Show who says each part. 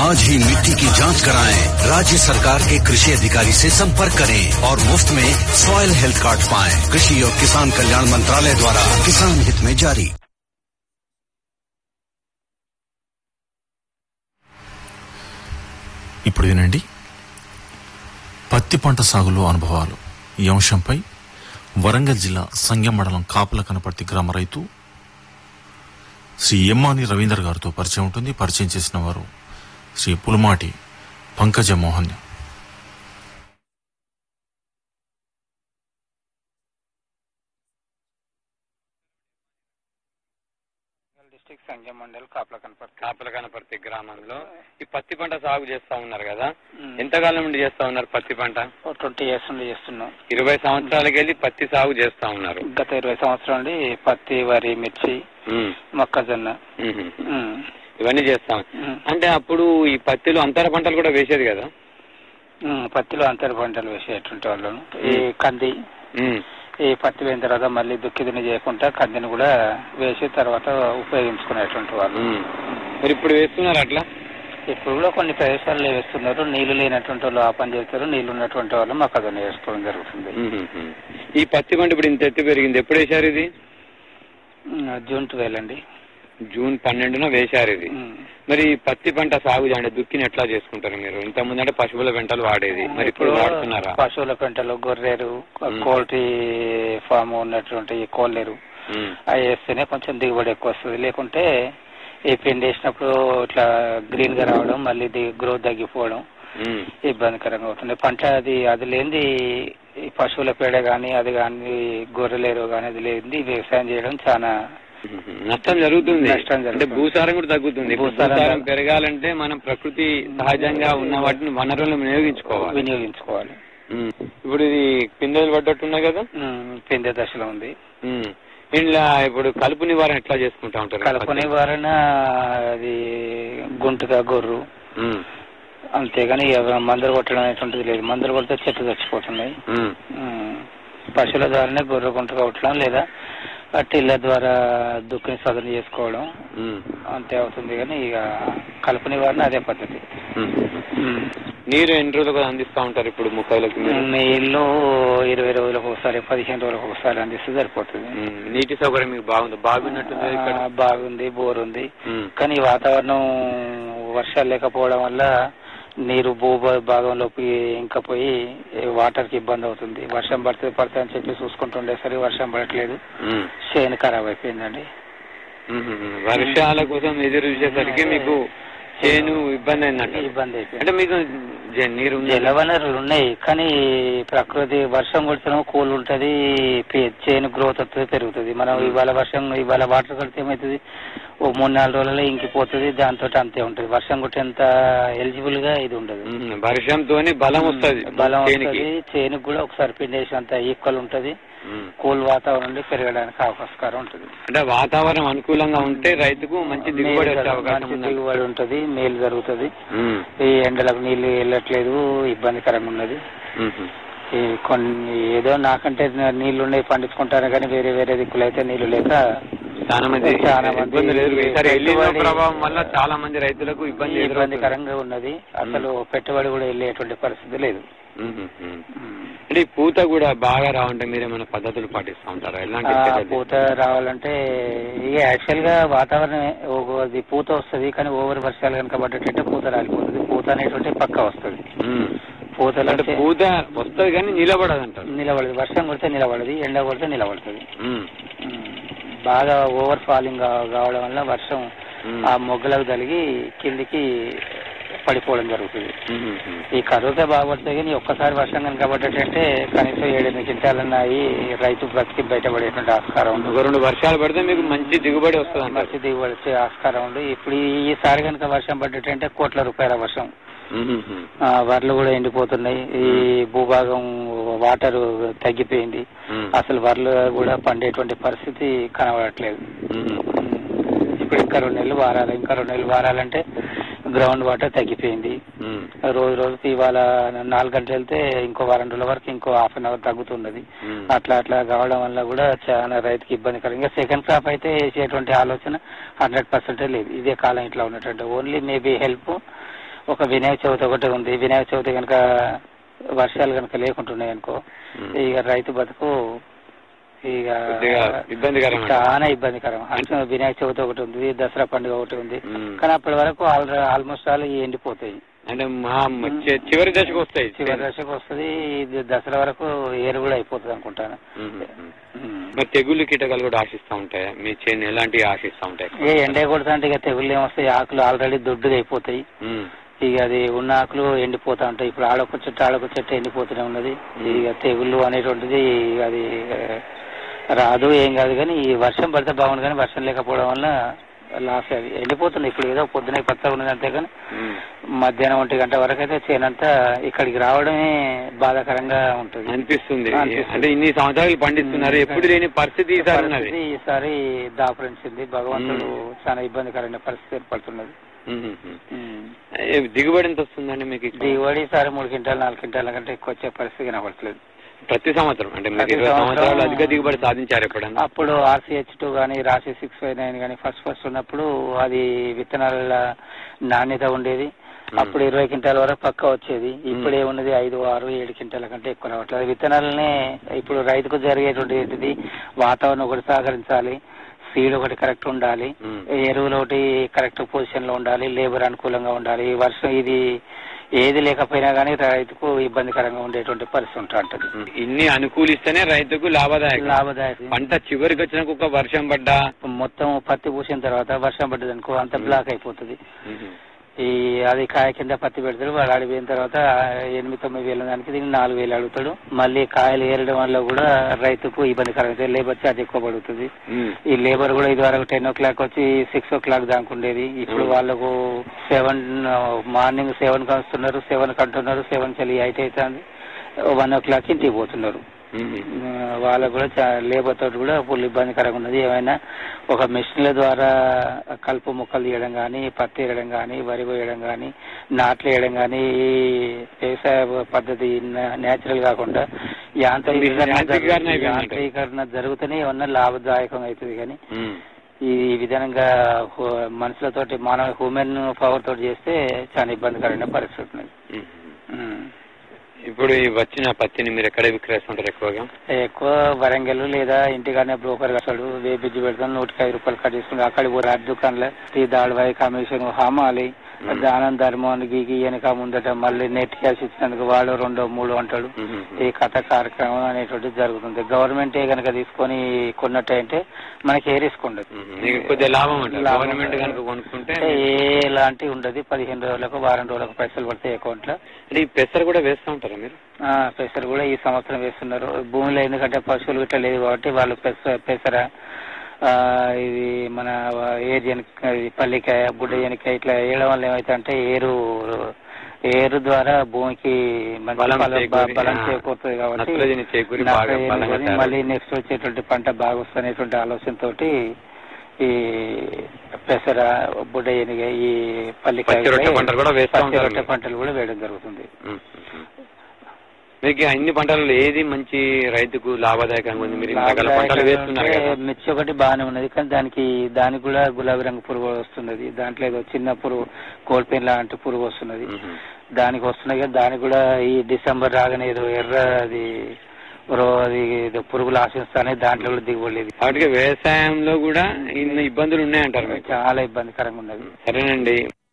Speaker 1: आज ही मिट्टी की जांच कराएं राज्य सरकार के कृषि अधिकारी से संपर्क करें और मुफ्त में सॉइल हेल्थ कार्ड पाएं कृषि और किसान कल्याण मंत्रालय द्वारा किसान हित में जारी
Speaker 2: ఇప్పుడు వినండి పత్తి పంట సాగులో అనుభవాలు ఈ అంశంపై వరంగల్ జిల్లా సంగం మండలం కాపుల కనపర్తి గ్రామ రైతు శ్రీ ఎమ్మాని రవీందర్ గారితో పరిచయం ఉంటుంది పరిచయం చేసిన వారు శ్రీ పులుమాటి పంకజ మోహన్
Speaker 3: డిస్ట్రిక్ట్ సంజయ్ మండల్ కాపలా కనపడుతుంది
Speaker 4: కాపల కనపర్తి గ్రామంలో ఈ పత్తి పంట సాగు చేస్తా ఉన్నారు కదా ఎంతకాలం నుండి చేస్తా ఉన్నారు పత్తి పంట
Speaker 3: ట్వంటీ ఇయర్స్ నుండి చేస్తున్నాం
Speaker 4: ఇరవై సంవత్సరాలకి వెళ్ళి పత్తి సాగు చేస్తా ఉన్నారు
Speaker 3: గత ఇరవై సంవత్సరాల నుండి పత్తి వరి మిర్చి
Speaker 4: ఉమ్,
Speaker 3: మొక్కజొన్న
Speaker 4: ఉమ్,
Speaker 3: ఉమ్,
Speaker 4: ఇవన్నీ చేస్తాం
Speaker 3: ఉమ్.
Speaker 4: అంటే అప్పుడు ఈ పత్తిలో అంతర పంటలు కూడా వేసేది కదా
Speaker 3: ఉమ్, పత్తిలో అంతర పంటలు వేసేటువంటి వాళ్ళను ఈ కంది
Speaker 4: ఉమ్,
Speaker 3: ఈ పత్తి వేయిన తర్వాత మళ్ళీ దుక్కిదిని చేయకుండా కందిని కూడా వేసి తర్వాత ఉపయోగించుకునేటువంటి వాళ్ళు
Speaker 4: ఉమ్. మరి ఇప్పుడు వేస్తున్నారు అట్లా
Speaker 3: ఇప్పుడు కూడా కొన్ని ప్రదేశాల్లో వేస్తున్నారు నీళ్లు లేనటువంటి వాళ్ళు ఆ పని చేస్తారు నీళ్లు ఉన్నటువంటి వాళ్ళు మొక్కజొన్న వేసుకోవడం జరుగుతుంది
Speaker 4: ఉమ్, ఉమ్. ఈ పత్తి పంట ఇప్పుడు ఇంత ఎత్తు పెరిగింది ఎప్పుడు వేశారు ఇది
Speaker 3: ఉమ్, జూన్ ట్వెల్వ్ అండి
Speaker 4: జూన్ పన్నెండున వేశారు ఇది
Speaker 3: ఉమ్.
Speaker 4: మరి ఈ పత్తి పంట సాగు అంటే దుక్కిని ఎట్లా చేసుకుంటారు మీరు ఇంత ముందు అంటే పశువుల వెంటలు వాడేది మరి ఇప్పుడు వాడుతున్నారా
Speaker 3: పశువుల పెంటలు గొర్రెలు కోల్టీ ఫామ్ ఉన్నటువంటి కోళ్ళేరు
Speaker 4: ఉమ్,
Speaker 3: అవి వేస్తేనే కొంచెం దిగుబడి ఎక్కువ వస్తుంది లేకుంటే ఈ పిండి వేసినప్పుడు ఇట్లా గ్రీన్ గా రావడం మళ్ళీ గ్రోత్ తగ్గిపోవడం
Speaker 4: ఉమ్,
Speaker 3: ఇబ్బందికరంగా అవుతుంది పంట అది అది లేనిది ఈ పశువుల పేడ కానీ అది కానీ గొర్రెలేరు కానీ అది లేనిది వ్యవసాయం చేయడం చాలా
Speaker 4: ఉమ్. నష్టం జరుగుతుంది
Speaker 3: నష్టం జరుగుతుంది.
Speaker 4: అంటే భూసారం కూడా తగ్గుతుంది ఇప్పుడు
Speaker 3: భూసారం
Speaker 4: భూసారం పెరగాలంటే మనం ప్రకృతి సహజంగా ఉన్న వాటిని వనరులను వినియోగించుకోవాలి
Speaker 3: వినియోగించుకోవాలి
Speaker 4: ఉమ్. ఇప్పుడు ఇది పిందెలు పడ్డట్టున్నాయి కదా
Speaker 3: ఉమ్, పిండే దశలో ఉంది
Speaker 4: ఉమ్. ఇంట్లో ఇప్పుడు కలుపు నివారణ ఎట్లా చేసుకుంటా ఉంటారు
Speaker 3: కలుపు నివారణ అది గుంటుగా గొర్రు
Speaker 4: ఉమ్,
Speaker 3: అంతేగాని ఎవ- మందులు కొట్టడం అనేటువంటిది లేదు మందులు కొడితే చెట్లు చచ్చిపోతున్నాయి
Speaker 4: ఉమ్,
Speaker 3: ఉమ్, పశువుల ద్వారానే గొర్రె గుంట కొట్టడం లేదా ఆ టిల్ల ద్వారా దుక్కుని సదన చేసుకోవడం
Speaker 4: ఉమ్,
Speaker 3: అంతే అవుతుంది కానీ ఇక కలుపు నివారణ అదే పద్ధతి
Speaker 4: ఉమ్.
Speaker 3: ఉమ్.
Speaker 4: నీరు ఎన్ని రోజులకు అందిస్తా ఉంటారు ఇప్పుడు ముక్కలకి మీరు
Speaker 3: నీళ్ళు ఇరవై రోజులకు ఒకసారి పదిహేను రోజులకు ఒకసారి అందిస్తే సరిపోతుంది
Speaker 4: ఉమ్, నీటి సౌకర్యం మీకు బాగుంది బాగున్నట్టుంది ఇక్కడ
Speaker 3: ఆ, బాగుంది బోర్ ఉంది
Speaker 4: ఉమ్,
Speaker 3: కానీ ఈ వాతావరణం వర్షాలు లేకపోవడం వల్ల నీరు భూ భాగంలోకి ఇంకా పోయి వాటర్ కి ఇబ్బంది అవుతుంది వర్షం పడితే పడితే అని చెప్పి చూసుకుంటుండేసరికి వర్షం పడట్లేదు
Speaker 4: ఉమ్,
Speaker 3: చేను ఖరాబ్ అయిపోయిందండి
Speaker 4: ఉమ్, ఉమ్. వర్షాల కోసం ఎదురు చూసేసరికి మీకు చేను ఇబ్బంది అయిందంట
Speaker 3: ఇబ్బంది అయిపోయింది
Speaker 4: అంటే మీకు జ- నీరు ఉంది
Speaker 3: జల వనరులు ఉన్నాయి కానీ ప్రకృతి వర్షం కొడితేనేమో కూల్ ఉంటది పే- చేను గ్రోత్ వస్తుంది పెరుగుతుంది మనం ఇవాళ వర్షం ఇవాళ వాటర్ కొడితే ఏమవుతుంది ఓ మూడు నాలుగు రోజులలో ఇంకిపోతుంది దాంతో అంతే ఉంటుంది వర్షం కొట్టేంత ఎలిజిబుల్ గా ఇది ఉండదు
Speaker 4: ఉమ్, వర్షంతోని బలం వస్తుంది
Speaker 3: బలం
Speaker 4: చేనికి
Speaker 3: వస్తుంది చేనుకు కూడా ఒకసారి పిండేసినంత ఈక్వల్ ఉంటది
Speaker 4: ఉమ్.
Speaker 3: కూల్ వాతావరణం నుండి పెరగడానికి అవకాశం ఉంటుంది
Speaker 4: అంటే వాతావరణం అనుకూలంగా ఉంటే రైతుకు మంచి దిగుబడి వచ్చే అవకాశం
Speaker 3: మంచి
Speaker 4: ఉంది
Speaker 3: దిగుబడి ఉంటది మేలు జరుగుతుంది
Speaker 4: ఉమ్,
Speaker 3: ఈ ఎండలకు నీళ్లు వెళ్ళట్లేదు ఇబ్బందికరంగా ఉన్నది
Speaker 4: ఉమ్,
Speaker 3: ఈ కొన్ని ఏదో నాకంటే నీళ్లు ఉన్నాయి పండించుకుంటాను కానీ వేరే వేరే దిక్కులు అయితే నీళ్లు లేక
Speaker 4: చాలా మంది
Speaker 3: చాలా మంది
Speaker 4: ఇబ్బందులు ఎదురు ఈసారి ఎల్లినో
Speaker 3: పెట్టుబడి-
Speaker 4: ప్రభావం వల్ల చాలా మంది రైతులకు ఇబ్బంది ఎదురవుతుంది.
Speaker 3: ఇబ్బందికరంగా ఉన్నది అసలు పెట్టుబడి కూడా వెళ్ళేటువంటి పరిస్థితి లేదు
Speaker 4: ఉమ్, ఉమ్, ఉమ్. అంటే ఈ పూత కూడా బాగా రావంటే మీరు ఏమైనా పద్ధతులు పాటిస్తూ ఉంటారా ఎలాంటి
Speaker 3: ఆ,
Speaker 4: చర్యలు?
Speaker 3: పూత రావాలంటే ఇక యాక్చువల్ గా వాతావరణం ఒక- అది పూత వస్తుంది కానీ ఓవర్ వర్షాలు కనుక పడ్డట్టంటే పూత రాలిపోతుంది పూత అనేటువంటి పక్క వస్తుంది
Speaker 4: ఉమ్.
Speaker 3: పూతలు
Speaker 4: అంటే
Speaker 3: అంటే
Speaker 4: పూత వస్తుంది కానీ నిలబడదు అంటారు
Speaker 3: నిలబడదు వర్షం కొడితే నిలబడదు ఎండ కొడితే నిలబడుతుంది
Speaker 4: ఉమ్,
Speaker 3: ఉమ్. బాగా ఓవర్ ఫాలింగ్ కావడం వల్ల వర్షం
Speaker 4: ఉమ్,
Speaker 3: ఆ మొగ్గలకు తగిలి కిందికి పడిపోవడం జరుగుతుంది
Speaker 4: ఉమ్, ఉమ్.
Speaker 3: ఈ కరువుకే బాగుపడుతుంది కానీ ఒక్కసారి వర్షం కనుక పడ్డట్టంటే కనీసం ఏడెనిమిది క్వింటాలన్నా అయి రైతు బ్రతికి బయటపడేటువంటి ఆస్కారం ఉంది
Speaker 4: ఒక రెండు వర్షాలు పడితే మీకు మంచి దిగుబడి వస్తుంది అంటారు
Speaker 3: మంచి దిగుబడి వచ్చే ఆస్కారం ఉంది ఇప్పుడు ఈ- ఈసారి కనుక వర్షం పడ్డట్టంటే కోట్ల రూపాయల వర్షం
Speaker 4: ఉమ్, ఉమ్,
Speaker 3: ఆ, వరలు కూడా ఎండిపోతున్నాయి ఈ భూభాగం వాటర్ తగ్గిపోయింది
Speaker 4: ఉమ్,
Speaker 3: అసలు వరలు కూడా పండేటువంటి పరిస్థితి కనబడట్లేదు
Speaker 4: ఉమ్,
Speaker 3: ఉమ్. ఇప్పుడు ఇంకా రెండు నెలలు వారాలి ఇంకా రెండు నెలలు వారాలంటే గ్రౌండ్ వాటర్ తగ్గిపోయింది
Speaker 4: ఉమ్,
Speaker 3: రోజు రోజుకి ఇవాళ నాలుగు గంటలు వెళ్తే ఇంకో వారం రోజుల వరకు ఇంకో హాఫ్ అన్ అవర్ తగ్గుతున్నది
Speaker 4: ఉమ్.
Speaker 3: అట్లా అట్లా కావడం వల్ల కూడా చాలా రైతుకి ఇబ్బందికరంగా సెకండ్ క్రాప్ అయితే వేసేటువంటి ఆలోచన హండ్రెడ్ పర్సెంట్ లేదు ఇదే కాలం ఇట్లా ఉన్నటువంటి ఓన్లీ మేబీ హెల్ప్ ఒక వినాయక చవితి ఒకటి ఉంది వినాయక చవితి కనుక వర్షాలు కనుక లేకుంటున్నాయి అనుకో
Speaker 4: ఉమ్.
Speaker 3: ఇక రైతు బతుకు ఇక
Speaker 4: కొద్దిగా ఇబ్బందికరం అంటారు.
Speaker 3: చాలా ఇబ్బందికరం అంటే వినాయక చవితి ఒకటి ఉంది దసరా పండుగ ఒకటి ఉంది
Speaker 4: ఉమ్.
Speaker 3: కానీ అప్పటి వరకు ఆల్ ఆల్మోస్ట్ ఆల్ ఇవి ఎండిపోతాయి
Speaker 4: అంటే మా మ- చి- చివరి దశకు వస్తాయి
Speaker 3: చివరి దశకు వస్తుంది ఇది దసరా వరకు ఏరు కూడా అయిపోతుంది అనుకుంటాను
Speaker 4: ఉమ్, ఉమ్.
Speaker 3: ఉమ్.
Speaker 4: మరి తెగుళ్ళు కీటకాలు కూడా ఆశిస్తా ఉంటాయి మీ చేను ఎలాంటివి ఆశిస్తా ఉంటాయి
Speaker 3: ఏ ఎండ కొడుతుంటే ఇక తెగుళ్ళు ఏమొస్తాయి ఆకులు ఆల్రెడీ దొడ్డుగా అయిపోతాయి
Speaker 4: ఉమ్.
Speaker 3: ఇక అది ఉన్న ఆకులు ఎండిపోతా ఉంటాయి ఇప్పుడు ఆడొక చెట్టు ఆడొక చెట్టు ఎండిపోతూనే ఉన్నది ఇక తెగుళ్ళు అనేటువంటిది అది ఆ, రాదు ఏం కాదు కానీ ఈ వర్షం పడితే బాగుంది కానీ వర్షం లేకపోవడం వల్ల లాస్ అది ఎండిపోతుంది ఇప్పుడు ఏదో పొద్దున పచ్చగా ఉన్నది అంతే కానీ
Speaker 4: ఉమ్.
Speaker 3: మధ్యాహ్నం ఒంటి గంట వరకు అయితే చేనంతా ఇక్కడికి రావడమే బాధాకరంగా ఉంటుంది
Speaker 4: అనిపిస్తుంది
Speaker 3: అనిపిస్తుంది.
Speaker 4: అంటే ఇన్ని సంవత్సరాలు పండిస్తున్నారు
Speaker 3: ఉమ్.
Speaker 4: ఎప్పుడు లేని పరిస్థితి ఈసారి ఉన్నది
Speaker 3: పరిస్థితి ఈసారి దాపురించింది భగవంతుడు చాలా ఇబ్బందికరమైన పరిస్థితి ఏర్పడుతున్నది
Speaker 4: ఉమ్, ఉమ్.
Speaker 3: ఉమ్.
Speaker 4: ఏ, దిగుబడి ఎంత వస్తుందండి మీకు ఇక్కడ?
Speaker 3: దిగుబడి ఈసారి మూడు క్వింటాలు నాలుగు క్వింటాల కంటే ఎక్కువ వచ్చే పరిస్థితి కనబడట్లేదు
Speaker 4: ప్రతి సంవత్సరం అంటే మీరు
Speaker 3: ప్రతి
Speaker 4: ఇరవై
Speaker 3: సంవత్సరం
Speaker 4: సంవత్సరాలు అధిక దిగుబడి సాధించారు ఎప్పుడన్నా
Speaker 3: అప్పుడు ఆర్సీహెచ్ టూ కానీ రాశి సిక్స్ ఫైవ్ నైన్ కానీ ఫస్ట్ ఫస్ట్ ఉన్నప్పుడు అది విత్తనాల నాణ్యత ఉండేది అప్పుడు ఇరవై క్వింటాల వరకు పక్క వచ్చేది ఇప్పుడు ఏమున్నది ఐదు ఆరు ఏడు క్వింటాల కంటే ఎక్కువ రావట్లేదు విత్తనాలనే ఇప్పుడు రైతుకు జరిగేటువంటి ఏంటిది వాతావరణం ఒకటి సహకరించాలి సీడ్ ఒకటి కరెక్ట్ ఉండాలి
Speaker 4: ఉమ్.
Speaker 3: ఎరువులు ఒకటి కరెక్ట్ పొజిషన్ లో ఉండాలి లేబర్ అనుకూలంగా ఉండాలి ఈ వర్షం ఇది ఏది లేకపోయినా కానీ రైతుకు ఇబ్బందికరంగా ఉండేటువంటి పరిస్థితి ఉంటా ఉంటది
Speaker 4: ఉమ్. ఇన్ని అనుకూలిస్తేనే రైతుకు లాభదాయకం
Speaker 3: లాభదాయకం
Speaker 4: పంట చివరికి వచ్చినాక ఒక వర్షం పడ్డా
Speaker 3: మొత్తం పత్తి పూసిన తర్వాత వర్షం పడ్డది అనుకో అంత బ్లాక్ అయిపోతుంది
Speaker 4: ఉమ్.
Speaker 3: ఈ అది కాయ కింద పత్తి పెడతాడు వాడు ఆడిపోయిన తర్వాత ఎనిమిది తొమ్మిది వేల దానికి దీనికి నాలుగు వేలు అడుగుతాడు మళ్ళీ కాయలు ఏరడం వల్ల కూడా రైతుకు ఇబ్బందికరంగా లేబర్ ఛార్జ్ ఎక్కువ పడుతుంది
Speaker 4: ఉమ్.
Speaker 3: ఈ లేబర్ కూడా ఇది వరకు టెన్ ఓ క్లాక్ వచ్చి సిక్స్ ఓ క్లాక్ దాకా ఉండేది ఇప్పుడు వాళ్ళకు సెవెన్ మార్నింగ్ సెవెన్ కి వస్తున్నారు సెవెన్ కి అంటున్నారు సెవెన్ చలి ఎయిట్ అవుతుంది వన్ ఓ క్లాక్ ఇంటికి పోతున్నారు
Speaker 4: ఉమ్.
Speaker 3: ఆ, వాళ్ళకు కూడా చా- లేబర్ తోటి కూడా ఫుల్ ఇబ్బందికరంగా ఉన్నది ఏమైనా ఒక మిషన్ల ద్వారా కలుపు మొక్కలు తీయడం కానీ పత్తి వేయడం కానీ వరి వేయడం కానీ నాట్లు వేయడం కానీ ఈ వ్యవసాయ పద్ధతి నేచురల్ కాకుండా యాంత్రీకరణ
Speaker 4: యాంత్రీకరణ
Speaker 3: జరుగు-
Speaker 4: అయిపోయింది.
Speaker 3: యాంత్రీకరణ జరుగుతూనే ఏమన్నా లాభదాయకం అవుతుంది కానీ
Speaker 4: ఉమ్.
Speaker 3: ఈ విధంగా హు- మనుషులతోటి మానవ హ్యూమన్ పవర్ తోటి చేస్తే చాలా ఇబ్బందికరమైన పరిస్థితి ఉన్నది
Speaker 4: ఉమ్.
Speaker 3: ఉమ్.
Speaker 4: ఇప్పుడు ఈ వచ్చిన పత్తిని మీరు ఎక్కడ విక్రయిస్తుంటారు ఎక్కువగా
Speaker 3: ఎక్కువ వరంగల్ లేదా ఇంటికాడనే బ్రోకర్ కట్టాడు వేపించి పెడతాను నూటికి ఐదు రూపాయలు కట్ చేసుకుని అక్కడికి పోయి అడ్డు దుకాణంలో టీ దాడివాయి కమిషన్ హమాలి దానం ధర్మం గీకి వెనక ముందట మళ్ళీ నెట్ క్యాష్ ఇచ్చినందుకు వాడు రెండో మూడో అంటాడు
Speaker 4: ఉమ్.
Speaker 3: ఈ కథ కార్యక్రమం అనేటువంటిది జరుగుతుంది గవర్నమెంటే కనుక తీసుకొని కొన్నట్టయితే మనకి ఏ రిస్క్ ఉండదు
Speaker 4: ఉమ్. మీకు కొద్దిగా లాభం ఉంటుంది
Speaker 3: లాభం
Speaker 4: గవర్నమెంట్
Speaker 3: ఉంటుంది.
Speaker 4: కనుక కొనుక్కుంటే
Speaker 3: అంటే ఎలాంటి ఉండదు పదిహేను రోజులకు వారం రోజులకు పైసలు పడతాయి అకౌంట్ లో
Speaker 4: అంటే ఈ పెసర కూడా వేస్తూ ఉంటారా మీరు
Speaker 3: ఆ, పెసర కూడా ఈ సంవత్సరం వేస్తున్నారు భూమిలో ఎందుకంటే పశువులు గిట్ట లేదు కాబట్టి వాళ్ళు పెస పెసర ఆ, ఇది మన ఏరియనిక పల్లికాయ బుడ్డయ్యనికాయ ఇట్లా వేయడం వల్ల ఏమైతే అంటే ఏరు ఏరు ద్వారా భూమికి మంచి
Speaker 4: బలం
Speaker 3: ఫలం-
Speaker 4: చేకూరి,
Speaker 3: బలం
Speaker 4: ఆ,
Speaker 3: చేకూరుతుంది కాబట్టి
Speaker 4: నత్రజని చేకూరి బాగా
Speaker 3: నత్రజని
Speaker 4: బలంగా
Speaker 3: చేకూరి
Speaker 4: తయారవుతుంది.
Speaker 3: మళ్ళీ నెక్స్ట్ వచ్చేటువంటి పంట బాగా వస్తున్నటువంటి ఆలోచనతోటి ఈ పెసర బుడ్డయ్యనిక ఈ పల్లికాయ
Speaker 4: పచ్చి రొట్టె పంటలు కూడా వేస్తూ
Speaker 3: పచ్చి
Speaker 4: ఉంటారు
Speaker 3: రొట్టె
Speaker 4: మీరు.
Speaker 3: పంటలు కూడా వేయడం జరుగుతుంది
Speaker 4: ఉమ్. ఉమ్. మీకు ఈ అన్ని పంటలలో ఏది మంచి రైతుకు లాభదాయకంగా ఉంది మీరు ఇంత రకాల పంటలు వేస్తున్నారు కదా
Speaker 3: లాభదాయకంగా మిర్చి ఒకటి బాగానే ఉన్నది కానీ దానికి దానికి కూడా గులాబీ రంగు పురుగు వస్తున్నది దాంట్లో ఏదో చిన్న పురుగు కోల్పెన్ లాంటి పురుగు వస్తున్నది
Speaker 4: ఉమ్.
Speaker 3: దానికి వస్తున్నాయి కానీ దానికి కూడా ఈ డిసెంబర్ రాగానే ఏదో ఎర్ర అది రో అది ఏదో పురుగులు ఆశిస్తానే దాంట్లో కూడా దిగుబడి లేదు
Speaker 4: వాటికి వ్యవసాయంలో కూడా ఇన్ని ఇబ్బందులు ఉన్నాయంటారు మీకు
Speaker 3: చాలా ఇబ్బందికరంగా ఉన్నది
Speaker 4: సరేనండి